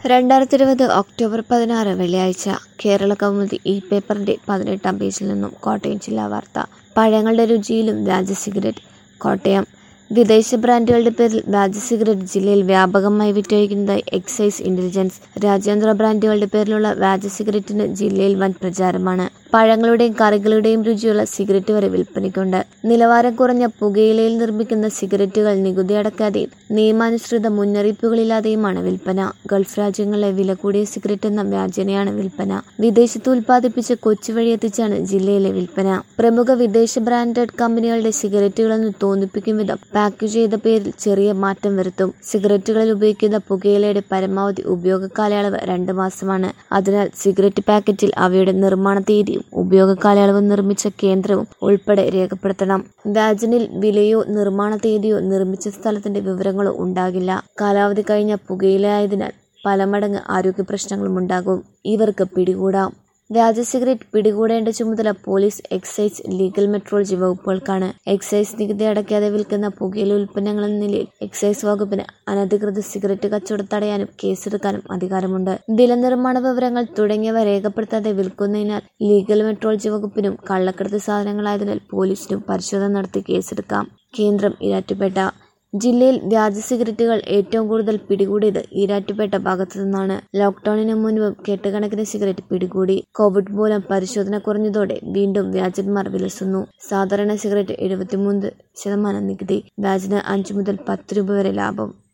രണ്ടായിരത്തി ഇരുപത് ഒക്ടോബർ പതിനാറ് വെള്ളിയാഴ്ച കേരള കൗമുദി ഈ പേപ്പറിന്റെ പതിനെട്ടാം പേജിൽ നിന്നും കോട്ടയം ജില്ലാ വാർത്ത പഴങ്ങളുടെ രുചിയിലും വ്യാജ സിഗരറ്റ് കോട്ടയം വിദേശ ബ്രാൻഡുകളുടെ പേരിൽ വ്യാജ സിഗരറ്റ് ജില്ലയിൽ വ്യാപകമായി വിറ്റഴിക്കുന്നതായി എക്സൈസ് ഇന്റലിജൻസ് രാജ്യാന്തര ബ്രാൻഡുകളുടെ പേരിലുള്ള വ്യാജ സിഗരറ്റിന് ജില്ലയിൽ വൻ പ്രചാരമാണ് പഴങ്ങളുടെയും കറികളുടെയും രുചിയുള്ള സിഗരറ്റ് വരെ വിൽപ്പനയ്ക്കുണ്ട് നിലവാരം കുറഞ്ഞ പുകയിലയിൽ നിർമ്മിക്കുന്ന സിഗരറ്റുകൾ നികുതി അടക്കാതെയും നിയമാനുസൃത മുന്നറിയിപ്പുകളില്ലാതെയുമാണ് വിൽപ്പന ഗൾഫ് രാജ്യങ്ങളിലെ വില കൂടിയ സിഗരറ്റ് എന്ന വ്യാജനയാണ് വിൽപ്പന വിദേശത്ത് ഉൽപ്പാദിപ്പിച്ച് കൊച്ചി വഴി എത്തിച്ചാണ് ജില്ലയിലെ വിൽപ്പന പ്രമുഖ വിദേശ ബ്രാൻഡഡ് കമ്പനികളുടെ സിഗരറ്റുകളെന്ന് തോന്നിപ്പിക്കും വിധം പാക്ക് ചെയ്ത പേരിൽ ചെറിയ മാറ്റം വരുത്തും സിഗരറ്റുകളിൽ ഉപയോഗിക്കുന്ന പുകയിലയുടെ പരമാവധി ഉപയോഗ കാലയളവ് രണ്ട് മാസമാണ് അതിനാൽ സിഗരറ്റ് പാക്കറ്റിൽ അവയുടെ നിർമ്മാണ തീയതിയും ഉപയോഗ കാലയളവും നിർമ്മിച്ച കേന്ദ്രവും ഉൾപ്പെടെ രേഖപ്പെടുത്തണം വ്യാജനിൽ വിലയോ നിർമ്മാണ തീയതിയോ നിർമ്മിച്ച സ്ഥലത്തിന്റെ വിവരങ്ങളോ ഉണ്ടാകില്ല കാലാവധി കഴിഞ്ഞ പുകയിലയായതിനാൽ പല മടങ്ങ് ആരോഗ്യ പ്രശ്നങ്ങളും ഉണ്ടാകും ഇവർക്ക് പിടികൂടാം വ്യാജ സിഗരറ്റ് പിടികൂടേണ്ട ചുമതല പോലീസ് എക്സൈസ് ലീഗൽ മെട്രോളജി വകുപ്പുകൾക്കാണ് എക്സൈസ് നികുതി അടയ്ക്കാതെ വിൽക്കുന്ന പുകയില ഉൽപ്പന്നങ്ങൾ എന്ന നിലയിൽ എക്സൈസ് വകുപ്പിന് അനധികൃത സിഗരറ്റ് കച്ചവടം തടയാനും കേസെടുക്കാനും അധികാരമുണ്ട് വില നിർമ്മാണ വിവരങ്ങൾ തുടങ്ങിയവ രേഖപ്പെടുത്താതെ വിൽക്കുന്നതിനാൽ ലീഗൽ മെട്രോളജി വകുപ്പിനും കള്ളക്കടത്ത് സാധനങ്ങളായതിനാൽ പോലീസിനും പരിശോധന നടത്തി കേസെടുക്കാം കേന്ദ്രം ഇരാറ്റുപേട്ട ജില്ലയിൽ വ്യാജ സിഗരറ്റുകൾ ഏറ്റവും കൂടുതൽ പിടികൂടിയത് ഈരാറ്റുപേട്ട ഭാഗത്തു നിന്നാണ് ലോക്ഡൌണിന് മുൻപും കെട്ടുകണക്കിന് സിഗരറ്റ് പിടികൂടി കോവിഡ് മൂലം പരിശോധന കുറഞ്ഞതോടെ വീണ്ടും വ്യാജന്മാർ വിലസുന്നു സാധാരണ സിഗരറ്റ് എഴുപത്തിമൂന്ന് ശതമാനം നികുതി വ്യാജന് അഞ്ചു മുതൽ പത്ത് രൂപ വരെ ലാഭം